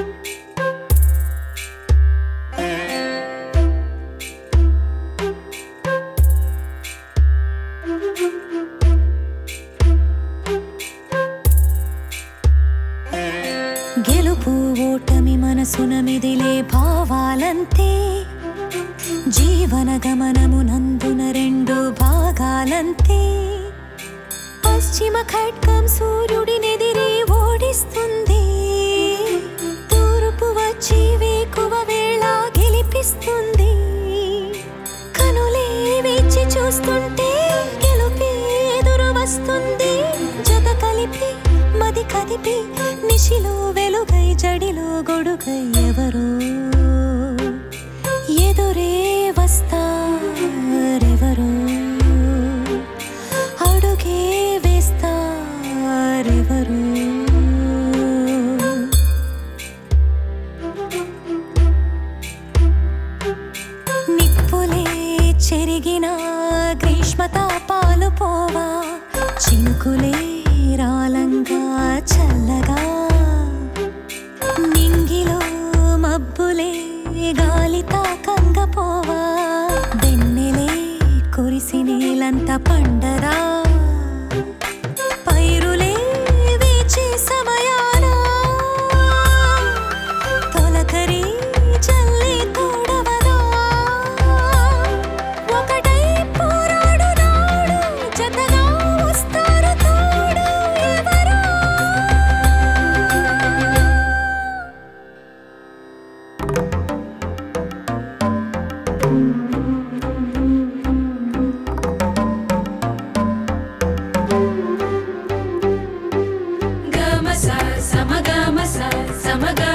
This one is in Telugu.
గెలుపు ఓటమి మనసున మెదిలే భావాలంతే జీవన గమనము నందున రెండు భాగాలంతే పశ్చిమ ఖడ్గం సూర్యుడినెదిరి ఓడిస్తుంది తూర్పు వచ్చి వేకువ వేళ గెలిపిస్తుంది కనులే వేచి చూస్తుంటే గెలుపే ఎదురు వస్తుంది జత కలిపి మది కదిపి నిశిలో వెలుగై జడిలో గొడుగై ఎవరో ఎదురే వస్తారెవరో అడుగే వేస్తారెవరో నిప్పులే చెరిగిన గ్రీష్మ తాపాలు పోవా చినుకులే రాలంగా చల్లగా నింగిలో మబ్బులే గాలి తాకంగ పోవా వెన్నెలే కురిసి నీలంత పండరా పైరులే వేచే సమయాన తొలకరి చల్లి తోడవదా ఒకటై పోరాడు నాడు జతగా వస్తారు తోడు ఎవరో గమస సమగమస సమగ